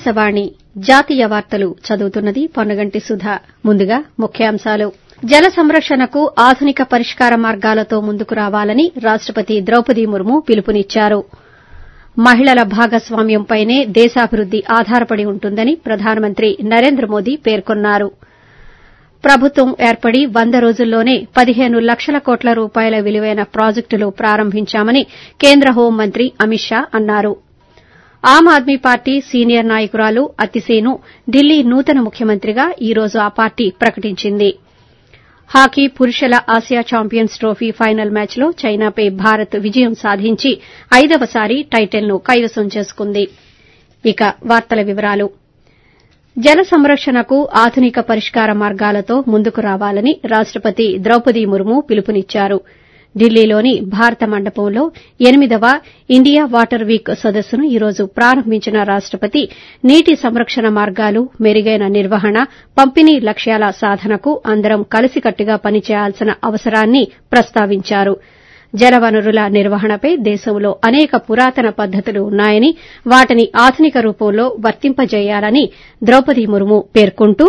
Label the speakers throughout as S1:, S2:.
S1: ఆకాశవాణి జాతీయ వార్తలు చదువుతున్నది పొన్నగంటి సుధ ముందుగా ముఖ్యాంశాలు జల సంరక్షణకు ఆధునిక పరిష్కార మార్గాలతో ముందుకు రావాలని రాష్టపతి ద్రౌపది ముర్ము పిలుపునిచ్చారు మహిళల భాగస్వామ్యంపైనే దేశాభివృద్ది ఆధారపడి ఉంటుందని ప్రధానమంత్రి నరేంద్ర మోదీ పేర్కొన్నారు ప్రభుత్వం ఏర్పడి వంద రోజుల్లోనే పదిహేను లక్షల కోట్ల రూపాయల విలువైన ప్రాజెక్టులు ప్రారంభించామని కేంద్ర హోంమంత్రి అమిత్ షా అన్నారు ఆమ్ ఆద్మీ పార్టీ సీనియర్ నాయకురాలు అతిశీను ఢిల్లీ నూతన ముఖ్యమంత్రిగా ఈ రోజు ఆ పార్టీ ప్రకటించింది హాకీ పురుషుల ఆసియా ఛాంపియన్స్ ట్రోఫీ ఫైనల్ మ్యాచ్లో చైనాపై భారత్ విజయం సాధించి ఐదవసారి టైటిల్ను కైవసం చేసుకుంది ఇక వార్తల వివరాలు జల సంరక్షణకు ఆధునిక పరిష్కార మార్గాలతో ముందుకు రావాలని రాష్టపతి ద్రౌపది ముర్ము పిలుపునిచ్చారు ఢిల్లీలోని భారత మండపంలో ఎనిమిదవ ఇండియా వాటర్ వీక్ సదస్సును ఈ రోజు ప్రారంభించిన రాష్టపతి నీటి సంరక్షణ మార్గాలు మెరుగైన నిర్వహణ పంపిణీ లక్ష్యాల సాధనకు అందరం కలిసికట్టుగా పనిచేయాల్సిన అవసరాన్ని ప్రస్తావించారు జలవనరుల నిర్వహణపై దేశంలో అనేక పురాతన పద్దతులు ఉన్నాయని వాటిని ఆధునిక రూపంలో వర్తింపజేయాలని ద్రౌపది ముర్ము పేర్కొంటూ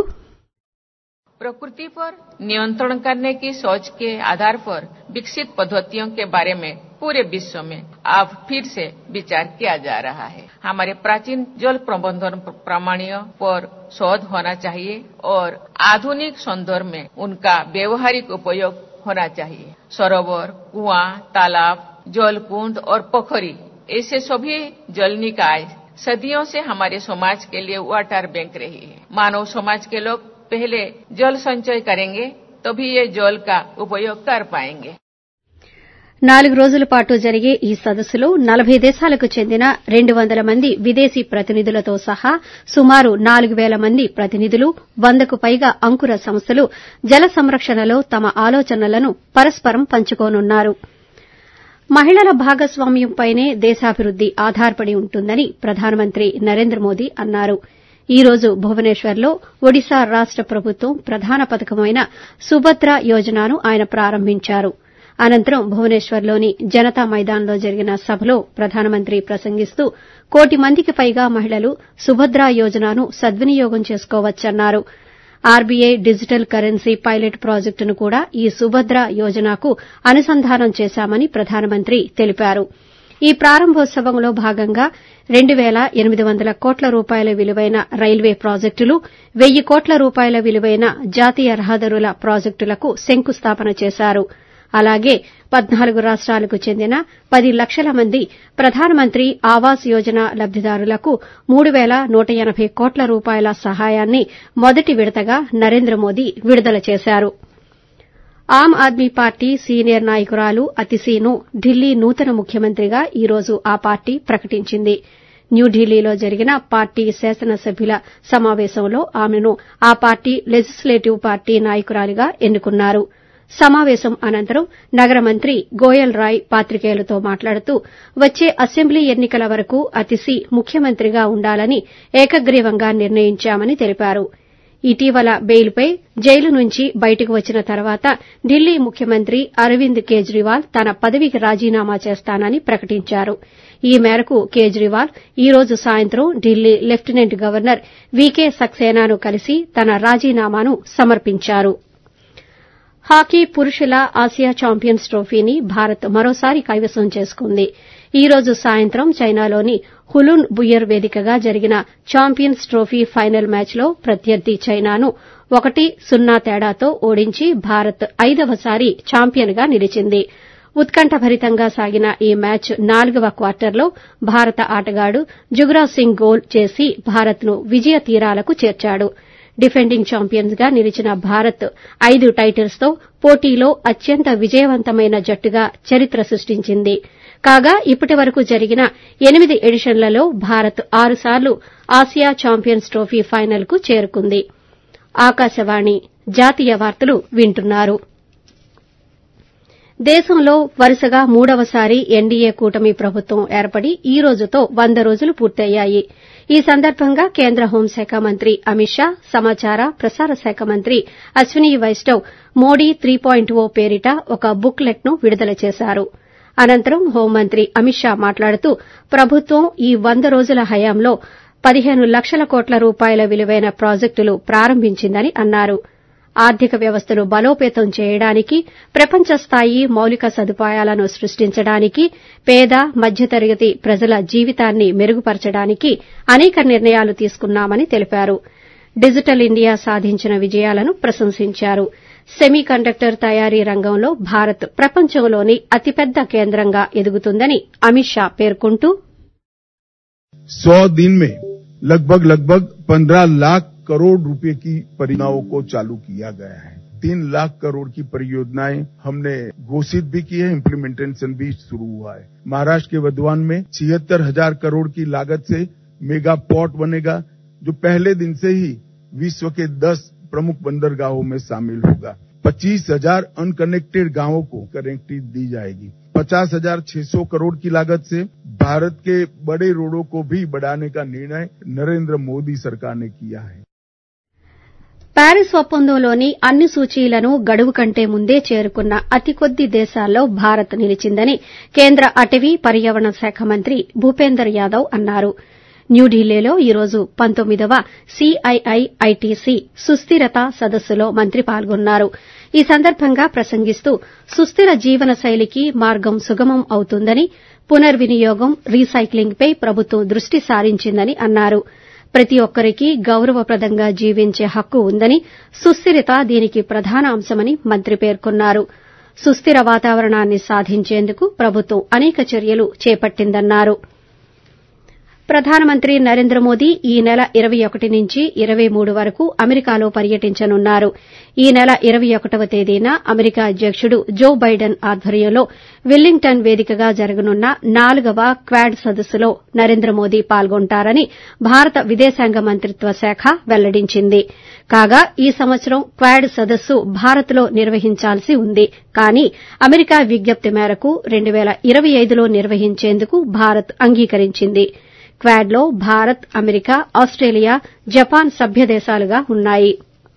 S2: प्रकृति पर नियंत्रण करने की सोच के आधार पर विकसित पद्धतियों के बारे में पूरे विश्व में अब फिर से विचार किया जा रहा है हमारे प्राचीन जल प्रबंधन प्रमाणियों पर शोध होना चाहिए और आधुनिक संदर्भ में उनका व्यवहारिक उपयोग होना चाहिए सरोवर कुआं तालाब जल कुंड और पोखरी ऐसे सभी जल निकाय सदियों से हमारे समाज के लिए वाटर बैंक रही है मानव समाज के लोग पहले जल संचय करेंगे तभी ये जल का उपयोग कर पाएंगे
S1: నాలుగు రోజుల పాటు జరిగే ఈ సదస్సులో నలభై దేశాలకు చెందిన రెండు వందల మంది విదేశీ ప్రతినిధులతో సహా సుమారు నాలుగు పేల మంది ప్రతినిధులు వందకు పైగా అంకుర సంస్థలు జల సంరక్షణలో తమ ఆలోచనలను పరస్పరం పంచుకోనున్నారు మహిళల భాగస్వామ్యంపైనే దేశాభివృద్ది ఆధారపడి ఉంటుందని ప్రధానమంత్రి నరేంద్ర మోదీ అన్నారు ఈ రోజు భువనేశ్వర్లో ఒడిశా రాష్ట ప్రభుత్వం ప్రధాన పథకమైన సుభద్ర యోజనను ఆయన ప్రారంభించారు అనంతరం భువనేశ్వర్లోని జనతా మైదాన్లో జరిగిన సభలో ప్రధానమంత్రి ప్రసంగిస్తూ కోటి మందికి పైగా మహిళలు సుభద్ర యోజనను సద్వినియోగం చేసుకోవచ్చన్నారు ఆర్బీఐ డిజిటల్ కరెన్సీ పైలట్ ప్రాజెక్టును కూడా ఈ సుభద్ర యోజనకు అనుసంధానం చేశామని ప్రధానమంత్రి తెలిపారు ఈ ప్రారంభోత్సవంలో భాగంగా రెండు పేల ఎనిమిది వందల కోట్ల రూపాయల విలువైన రైల్వే ప్రాజెక్టులు వెయ్యి కోట్ల రూపాయల విలువైన జాతీయ రహదారుల ప్రాజెక్టులకు శంకుస్థాపన చేశారు అలాగే పద్నాలుగు రాష్టాలకు చెందిన పది లక్షల మంది ప్రధానమంత్రి ఆవాస్ యోజన లబ్దిదారులకు మూడు పేల నూట ఎనబై కోట్ల రూపాయల సహాయాన్ని మొదటి విడతగా నరేంద్ర మోదీ విడుదల చేశారు ఆమ్ ఆద్మీ పార్టీ సీనియర్ నాయకురాలు అతిశీను ఢిల్లీ నూతన ముఖ్యమంత్రిగా ఈ రోజు ఆ పార్టీ ప్రకటించింది న్యూఢిల్లీలో జరిగిన పార్టీ శాసనసభ్యుల సమావేశంలో ఆమెను ఆ పార్టీ లెజిస్లేటివ్ పార్టీ నాయకురాలిగా ఎన్నుకున్నారు సమావేశం అనంతరం నగర మంత్రి గోయల్ రాయ్ పాతికేయులతో మాట్లాడుతూ వచ్చే అసెంబ్లీ ఎన్నికల వరకు అతిశి ముఖ్యమంత్రిగా ఉండాలని ఏకగ్రీవంగా నిర్ణయించామని తెలిపారు ఇటీవల బెయిల్పై జైలు నుంచి బయటకు వచ్చిన తర్వాత ఢిల్లీ ముఖ్యమంత్రి అరవింద్ కేజ్రీవాల్ తన పదవికి రాజీనామా చేస్తానని ప్రకటించారు ఈ మేరకు కేజ్రీవాల్ ఈ రోజు సాయంత్రం ఢిల్లీ లెఫ్టినెంట్ గవర్నర్ వీకే సక్సేనాను కలిసి తన రాజీనామాను సమర్పించారు హాకీ పురుషుల ఆసియా ఛాంపియన్స్ ట్రోఫీని భారత్ మరోసారి కైవసం చేసుకుంది ఈ రోజు సాయంత్రం చైనాలోని హులున్ బుయర్ వేదికగా జరిగిన ఛాంపియన్స్ ట్రోఫీ ఫైనల్ మ్యాచ్లో ప్రత్యర్థి చైనాను ఒకటి సున్నా తేడాతో ఓడించి భారత్ ఐదవసారి ఛాంపియన్గా నిలిచింది ఉత్కంఠభరితంగా సాగిన ఈ మ్యాచ్ నాలుగవ క్వార్టర్లో భారత ఆటగాడు జుగ్రాజ్ సింగ్ గోల్ చేసి భారత్ను విజయ తీరాలకు చేర్చాడు డిఫెండింగ్ ఛాంపియన్స్ గా నిలిచిన భారత్ ఐదు టైటిల్స్ తో పోటీలో అత్యంత విజయవంతమైన జట్టుగా చరిత్ర సృష్టించింది కాగా ఇప్పటి వరకు జరిగిన ఎనిమిది ఎడిషన్లలో భారత్ ఆరుసార్లు ఆసియా ఛాంపియన్స్ ట్రోఫీ ఫైనల్ కు చేరుకుంది ఆకాశవాణి జాతీయ వార్తలు వింటున్నారు దేశంలో వరుసగా మూడవసారి ఎన్డీఏ కూటమి ప్రభుత్వం ఏర్పడి ఈ రోజుతో వంద రోజులు పూర్తయ్యాయి ఈ సందర్భంగా కేంద్ర హోంశాఖ మంత్రి అమిత్ షా సమాచార ప్రసార శాఖ మంత్రి Ashwini Vaishnaw Modi three point O పేరిట ఒక బుక్ లెట్ ను విడుదల చేశారు అనంతరం హోంమంత్రి అమిత్ షా మాట్లాడుతూ ప్రభుత్వం ఈ వంద రోజుల హయాంలో పదిహేను లక్షల కోట్ల రూపాయల విలువైన ప్రాజెక్టులు ప్రారంభించిందని అన్నారు ఆర్థిక వ్యవస్థను బలోపేతం చేయడానికి ప్రపంచ స్థాయి మౌలిక సదుపాయాలను సృష్టించడానికి పేద మధ్యతరగతి ప్రజల జీవితాన్ని మెరుగుపరచడానికి అనేక నిర్ణయాలు తీసుకున్నామని తెలిపారు డిజిటల్ ఇండియా సాధించిన విజయాలను ప్రశంసించారు సెమీ కండక్టర్ తయారీ రంగంలో భారత్ ప్రపంచంలోని అతిపెద్ద కేంద్రంగా ఎదుగుతుందని అమిత్ షా పేర్కొంటూ
S3: सौ दिन में लगभग लगभग पंद्रह लाख करोड़ रुपए की परियोजनाओं को चालू किया गया है तीन लाख करोड़ की परियोजनाएं हमने घोषित भी की है इम्प्लीमेंटेशन भी शुरू हुआ है महाराष्ट्र के वधवान में छिहत्तर हजार करोड़ की लागत से मेगा पोर्ट बनेगा जो पहले दिन से ही विश्व के दस प्रमुख बंदरगाहों में शामिल होगा पच्चीस हजार अनकनेक्टेड गांवों को कनेक्टिविटी दी जाएगी पचास हजार छह सौ करोड़ की लागत से भारत के बड़े रोडों को भी बढ़ाने का निर्णय नरेंद्र मोदी सरकार ने किया है
S1: ప్యారిస్ ఒప్పందంలోని అన్ని సూచీలను గడువు కంటే ముందే చేరుకున్న అతి కొద్ది దేశాల్లో భారత్ నిలిచిందని కేంద్ర అటవీ పర్యావరణ శాఖ మంత్రి భూపేందర్ యాదవ్ అన్నారు న్యూఢిల్లీలో ఈ రోజు పంతొమ్మిదవ సీఐఐ ఐటీసీ సుస్థిరత సదస్సులో మంత్రి పాల్గొన్నారు ఈ సందర్భంగా ప్రసంగిస్తూ సుస్థిర జీవన శైలికి మార్గం సుగమం అవుతుందని పునర్వినియోగం రీసైక్లింగ్పై ప్రభుత్వం దృష్టి సారించిందని అన్నారు ప్రతి ఒక్కరికీ గౌరవప్రదంగా జీవించే హక్కు ఉందని సుస్థిరత దీనికి ప్రధాన అంశమని మంత్రి పేర్కొన్నారు సుస్థిర వాతావరణాన్ని సాధించేందుకు ప్రభుత్వం అనేక చర్యలు చేపట్టిందన్నారు ప్రధానమంత్రి నరేంద్ర మోదీ ఈ నెల ఇరవై ఒకటి నుంచి ఇరవై మూడు వరకు అమెరికాలో పర్యటించనున్నారు ఈ నెల ఇరవై ఒకటవ తేదీన అమెరికా అధ్యకుడు జో బైడెన్ ఆధ్వర్యంలో విల్లింగ్టన్ వేదికగా జరగనున్న నాలుగవ క్వాడ్ సదస్సులో నరేంద్ర మోదీ పాల్గొంటారని భారత విదేశాంగ మంత్రిత్వ శాఖ వెల్లడించింది కాగా ఈ సంవత్సరం క్వాడ్ సదస్సు భారత్లో నిర్వహించాల్సి ఉంది కానీ అమెరికా విజ్ఞప్తి మేరకు రెండు పేల ఇరవై ఐదులో నిర్వహించేందుకు భారత్ అంగీకరించింది క్వాడ్లో భారత్ అమెరికా ఆస్టేలియా జపాన్ సభ్య దేశాలుగా ఉన్నాయి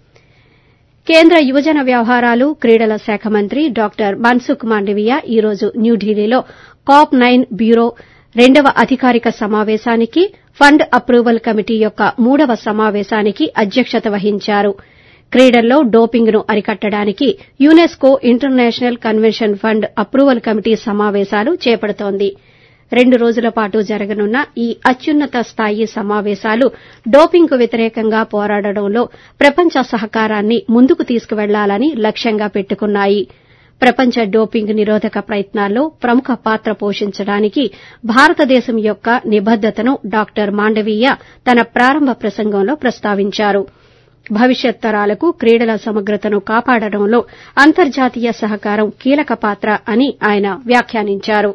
S1: కేంద్ర యువజన వ్యవహారాలు క్రీడల శాఖ మంత్రి డాక్టర్ మన్సుఖ్ మాండవీయ ఈ రోజు న్యూఢిల్లీలో కాప్ నైన్ బ్యూరో రెండవ అధికారిక సమావేశానికి ఫండ్ అప్రూవల్ కమిటీ యొక్క మూడవ సమావేశానికి అధ్యక్షత వహించారు క్రీడల్లో డోపింగ్ ను అరికట్టడానికి UNESCO international convention fund approval committee సమావేశాలు చేపడుతోంది రెండు రోజుల పాటు జరగనున్న ఈ అత్యున్నత స్థాయి సమావేశాలు డోపింగ్ కు వ్యతిరేకంగా పోరాడడంలో ప్రపంచ సహకారాన్ని ముందుకు తీసుకువెళ్లాలని లక్ష్యంగా పెట్టుకున్నాయి ప్రపంచ డోపింగ్ నిరోధక ప్రయత్నాల్లో ప్రముఖ పాత్ర పోషించడానికి భారతదేశం యొక్క నిబద్దతను డాక్టర్ మాండవీయ తన ప్రారంభ ప్రసంగంలో ప్రస్తావించారు భవిష్యత్ తరాలకు క్రీడల సమగ్రతను కాపాడడంలో అంతర్జాతీయ సహకారం కీలక పాత్ర అని ఆయన వ్యాఖ్యానించారు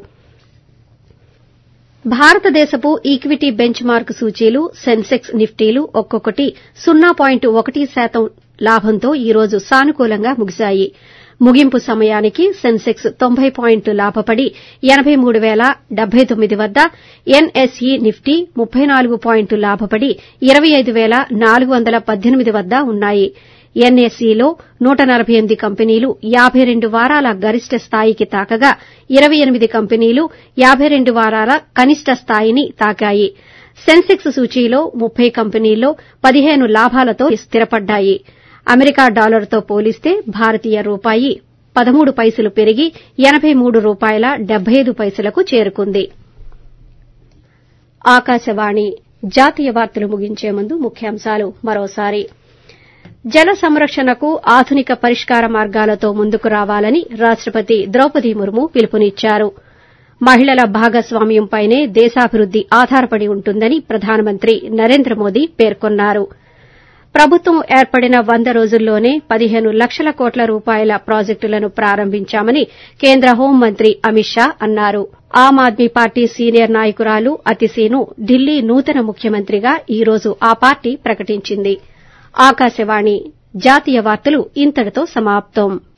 S1: భారతదేశపు ఈక్విటీ బెంచ్ మార్క్ సూచీలు సెన్సెక్స్ నిఫ్టీలు ఒక్కొక్కటి సున్నా పాయింట్ ఒకటి శాతం లాభంతో ఈ రోజు సానుకూలంగా ముగిశాయి ముగింపు సమయానికి సెన్సెక్స్ తొంభై పాయింట్లు లాభపడి ఎనబై మూడు పేల డెబ్బై తొమ్మిది వద్ద ఎన్ఎస్ఈ నిఫ్టీ ముప్పై నాలుగు పాయింట్లు లాభపడి ఇరవై ఐదు పేల నాలుగు వందల పద్దెనిమిది వద్ద ఉన్నాయి ఎన్ఎస్ఈలో నూట నలబై ఎనిమిది కంపెనీలు యాబై రెండు వారాల గరిష్ట స్థాయికి తాకగా ఇరవై ఎనిమిది కంపెనీలు యాబై రెండు వారాల కనిష్ట స్థాయిని తాకాయి సెన్సెక్స్ సూచీలో ముప్పై కంపెనీల్లో పదిహేను లాభాలతో స్థిరపడ్డాయి అమెరికా డాలర్తో పోలిస్తే భారతీయ రూపాయి పదమూడు పైసలు పెరిగి ఎనబై మూడు రూపాయల డెబ్బై ఐదు పైసలకు చేరుకుంది ఆకాశవాణి జాతీయ వార్తలు ముగించే ముందు ముఖ్యాంశాలు మరోసారి జల సంరక్షణకు ఆధునిక పరిష్కార మార్గాలతో ముందుకు రావాలని రాష్టపతి ద్రౌపది ముర్ము పిలుపునిచ్చారు మహిళల భాగస్వామ్యంపైనే దేశాభివృద్ది ఆధారపడి ఉంటుందని ప్రధానమంత్రి నరేంద్ర మోదీ పేర్కొన్నారు ప్రభుత్వం ఏర్పడిన వంద రోజుల్లోనే పదిహేను లక్షల కోట్ల రూపాయల ప్రాజెక్టులను ప్రారంభించామని కేంద్ర హోంమంత్రి అమిత్ షా అన్నారు ఆమ్ ఆద్మీ పార్టీ సీనియర్ నాయకురాలు అతిశీను ఢిల్లీ నూతన ముఖ్యమంత్రిగా ఈ రోజు ఆ పార్టీ ప్రకటించింది ఆకాశవాణి జాతీయ వార్తలు ఇంతటితో సమాప్తం